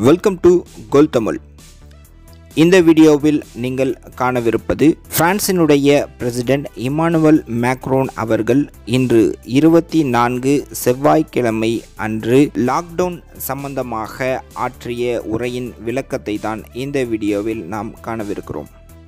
welcome to கோல் தமிழ் இந்த வீடியோவில் நீங்கள் காணவிருப்பது பிரான்சினுடைய பிரசிடென்ட் இமானுவல் மேக்ரோன் அவர்கள் இன்று இருபத்தி நான்கு செவ்வாய்க்கிழமை அன்று லாக்டவுன் சம்பந்தமாக ஆற்றிய உரையின் விளக்கத்தை தான் இந்த வீடியோவில் நாம் காணவிருக்கிறோம்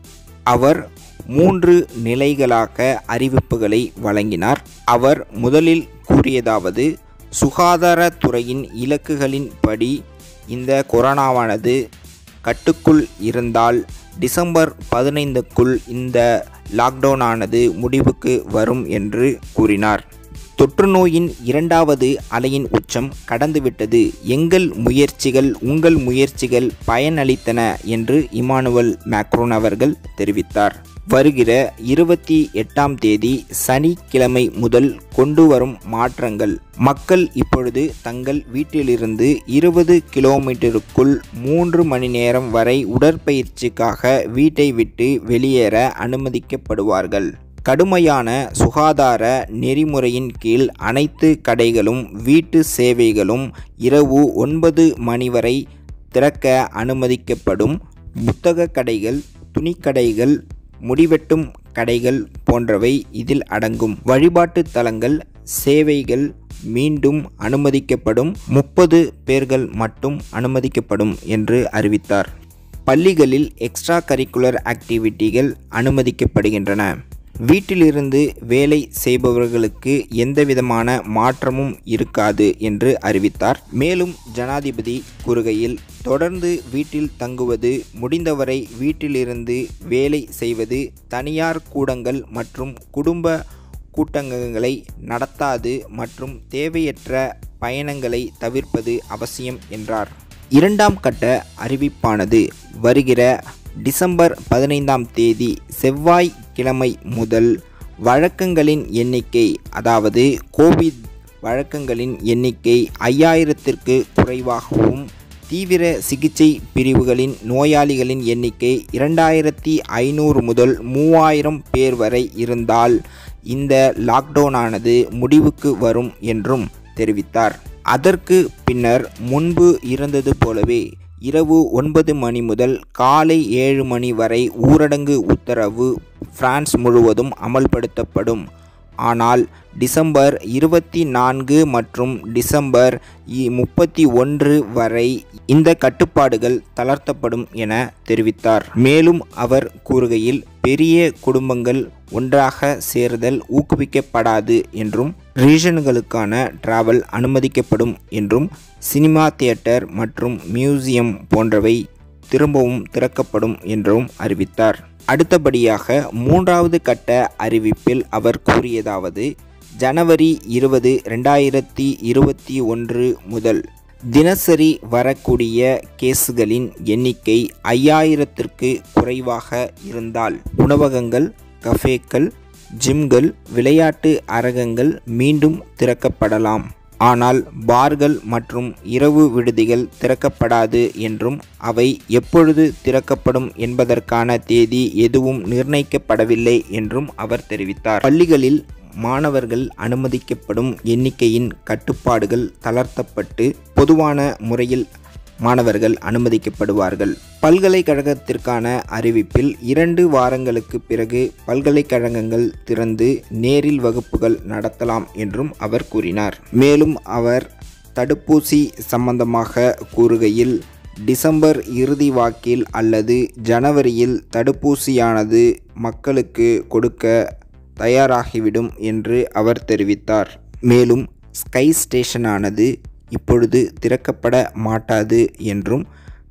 அவர் மூன்று நிலைகளாக அறிவிப்புகளை வழங்கினார் அவர் முதலில் கூறியதாவது சுகாதாரத்துறையின் இலக்குகளின்படி இந்த கொரோனாவானது கட்டுக்குள் இருந்தால் டிசம்பர் பதினைந்துக்குள் இந்த லாக்டவுனானது முடிவுக்கு வரும் என்று கூறினார் தொற்று நோயின் இரண்டாவது அலையின் உச்சம் கடந்துவிட்டது எங்கள் முயற்சிகள் உங்கள் முயற்சிகள் பயனளித்தன என்று இமானுவல் மேக்ரோன் அவர்கள் தெரிவித்தார் வருகிற இருபத்தி எட்டாம் தேதி சனிக்கிழமை முதல் கொண்டு வரும் மாற்றங்கள் மக்கள் இப்பொழுது தங்கள் வீட்டிலிருந்து இருபது கிலோமீட்டருக்குள் மூன்று மணி நேரம் வரை உடற்பயிற்சிக்காக வீட்டை விட்டு வெளியேற அனுமதிக்கப்படுவார்கள் கடுமையான சுகாதார நெறிமுறையின் கீழ் அனைத்து கடைகளும் வீட்டு சேவைகளும் இரவு ஒன்பது மணி வரை திறக்க அனுமதிக்கப்படும் புத்தக கடைகள் துணிக்கடைகள் முடிவெட்டும் கடைகள் போன்றவை இதில் அடங்கும் வழிபாட்டு தலங்கள் சேவைகள் மீண்டும் அனுமதிக்கப்படும் முப்பது பேர்கள் மட்டும் அனுமதிக்கப்படும் என்று அறிவித்தார் பள்ளிகளில் எக்ஸ்ட்ரா கரிக்குலர் ஆக்டிவிட்டிகள் அனுமதிக்கப்படுகின்றன வீட்டிலிருந்து வேலை செய்பவர்களுக்கு எந்தவிதமான மாற்றமும் இருக்காது என்று அறிவித்தார் மேலும் ஜனாதிபதி கூறுகையில் தொடர்ந்து வீட்டில் தங்குவது முடிந்தவரை வீட்டிலிருந்து வேலை செய்வது தனியார் கூடங்கள் மற்றும் குடும்ப கூட்டங்களை நடத்தாது மற்றும் தேவையற்ற பயணங்களை தவிர்ப்பது அவசியம் என்றார் இரண்டாம் கட்ட அறிவிப்பானது வருகிற டிசம்பர் பதினைந்தாம் தேதி செவ்வாய் கிழமை முதல் வழக்கங்களின் எண்ணிக்கை அதாவது கோவிட் வழக்கங்களின் எண்ணிக்கை ஐயாயிரத்திற்கு குறைவாகவும் தீவிர சிகிச்சை பிரிவுகளின் நோயாளிகளின் எண்ணிக்கை இரண்டாயிரத்தி ஐநூறு முதல் மூவாயிரம் பேர் வரை இருந்தால் இந்த லாக்டவுனானது முடிவுக்கு வரும் என்றும் தெரிவித்தார் அதற்கு பின்னர் முன்பு இருந்தது போலவே இரவு ஒன்பது மணி முதல் காலை ஏழு மணி வரை ஊரடங்கு உத்தரவு பிரான்ஸ் முழுவதும் அமல்படுத்தப்படும் ஆனால் டிசம்பர் இருபத்தி நான்கு மற்றும் டிசம்பர் முப்பத்தி ஒன்று வரை இந்த கட்டுப்பாடுகள் தளர்த்தப்படும் என தெரிவித்தார் மேலும் அவர் கூறுகையில் பெரிய குடும்பங்கள் ஒன்றாக சேர்தல் ஊக்குவிக்கப்படாது என்றும் ரீஜன்களுக்கான டிராவல் அனுமதிக்கப்படும் என்றும் சினிமா தியேட்டர் மற்றும் மியூசியம் போன்றவை திரும்பவும் திறக்கப்படும் என்றும் அறிவித்தார் அடுத்தபடியாக மூன்றாவது கட்ட அறிவிப்பில் அவர் கூறியதாவது ஜனவரி இருபது ரெண்டாயிரத்தி இருபத்தி ஒன்று முதல் தினசரி வரக்கூடிய கேஸுகளின் எண்ணிக்கை ஐயாயிரத்திற்கு குறைவாக இருந்தால் உணவகங்கள் கஃபேக்கள் ஜிம்கள் விளையாட்டு அரங்கங்கள் மீண்டும் திறக்கப்படலாம் ஆனால் பார்கள் மற்றும் இரவு விடுதிகள் திறக்கப்படாது என்றும் அவை எப்பொழுது திறக்கப்படும் என்பதற்கான தேதி எதுவும் நிர்ணயிக்கப்படவில்லை என்றும் அவர் தெரிவித்தார் பள்ளிகளில் மாணவர்கள் அனுமதிக்கப்படும் எண்ணிக்கையின் கட்டுப்பாடுகள் தளர்த்தப்பட்டு பொதுவான முறையில் மாணவர்கள் அனுமதிக்கப்படுவார்கள் பல்கலைக்கழகத்திற்கான அறிவிப்பில் இரண்டு வாரங்களுக்கு பிறகு பல்கலைக்கழகங்கள் திறந்து நேரில் வகுப்புகள் நடத்தலாம் என்றும் அவர் கூறினார் மேலும் அவர் தடுப்பூசி சம்பந்தமாக கூறுகையில் டிசம்பர் இறுதி வாக்கில் அல்லது ஜனவரியில் தடுப்பூசியானது மக்களுக்கு கொடுக்க தயாராகிவிடும் என்று அவர் தெரிவித்தார் மேலும் ஸ்கை ஸ்டேஷனானது இப்பொழுது திறக்கப்பட மாட்டாது என்றும்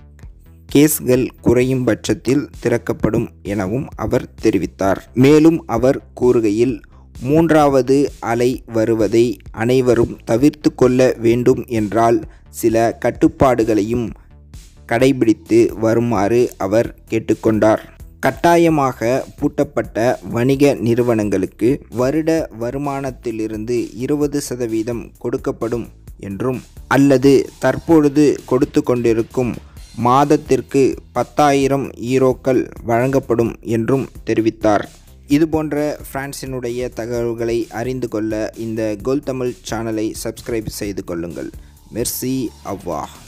கேஸ்கள் குறையும் பட்சத்தில் திறக்கப்படும் எனவும் அவர் தெரிவித்தார் மேலும் அவர் கூறுகையில் மூன்றாவது அலை வருவதை அனைவரும் தவிர்த்து கொள்ள வேண்டும் என்றால் சில கட்டுப்பாடுகளையும் கடைபிடித்து வருமாறு அவர் கேட்டுக்கொண்டார் கட்டாயமாக பூட்டப்பட்ட வணிக நிறுவனங்களுக்கு வருட வருமானத்திலிருந்து இருபது சதவீதம் கொடுக்கப்படும் என்றும் அல்லது தற்பொழுது கொடுத்து கொண்டிருக்கும் மாதத்திற்கு பத்தாயிரம் ஈரோக்கள் வழங்கப்படும் என்றும் தெரிவித்தார் இதுபோன்ற பிரான்சினுடைய தகவல்களை அறிந்து கொள்ள இந்த கோல் தமிழ் சேனலை சப்ஸ்கிரைப் செய்து கொள்ளுங்கள் மெர்சி அவ்வா